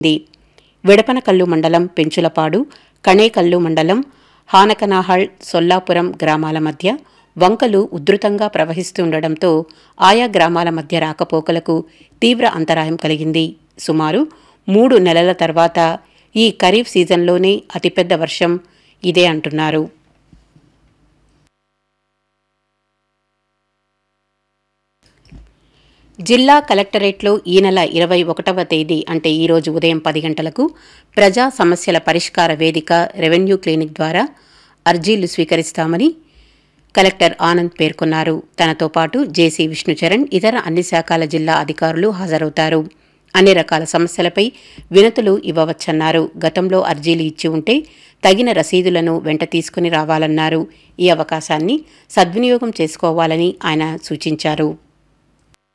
the Vidapanakal మండలం పెంచులపాడు కణేకల్లు మండలం హానకనాహల్ సొల్లాపురం గ్రామాల మధ్య వంకలు ఉధృతంగా ప్రవహిస్తుండటంతో ఆయా గ్రామాల మధ్య రాకపోకలకు తీవ్ర అంతరాయం కలిగింది సుమారు మూడు నెలల తర్వాత ఈ ఖరీఫ్ సీజన్లోనే అతిపెద్ద వర్షం ఇదే అంటున్నారు జిల్లా కలెక్టరేట్లో ఈ నెల ఇరవై ఒకటవ తేదీ అంటే ఈరోజు ఉదయం పది గంటలకు ప్రజా సమస్యల పరిష్కార వేదిక రెవెన్యూ క్లినిక్ ద్వారా అర్జీలు స్వీకరిస్తామని కలెక్టర్ ఆనంద్ పేర్కొన్నారు తనతో పాటు జేసీ విష్ణుచరణ్ ఇతర అన్ని శాఖల జిల్లా అధికారులు హాజరవుతారు అన్ని రకాల సమస్యలపై వినతులు ఇవ్వవచ్చన్నారు గతంలో అర్జీలు ఇచ్చి ఉంటే తగిన రసీదులను వెంట తీసుకుని రావాలన్నారు ఈ అవకాశాన్ని సద్వినియోగం చేసుకోవాలని ఆయన సూచించారు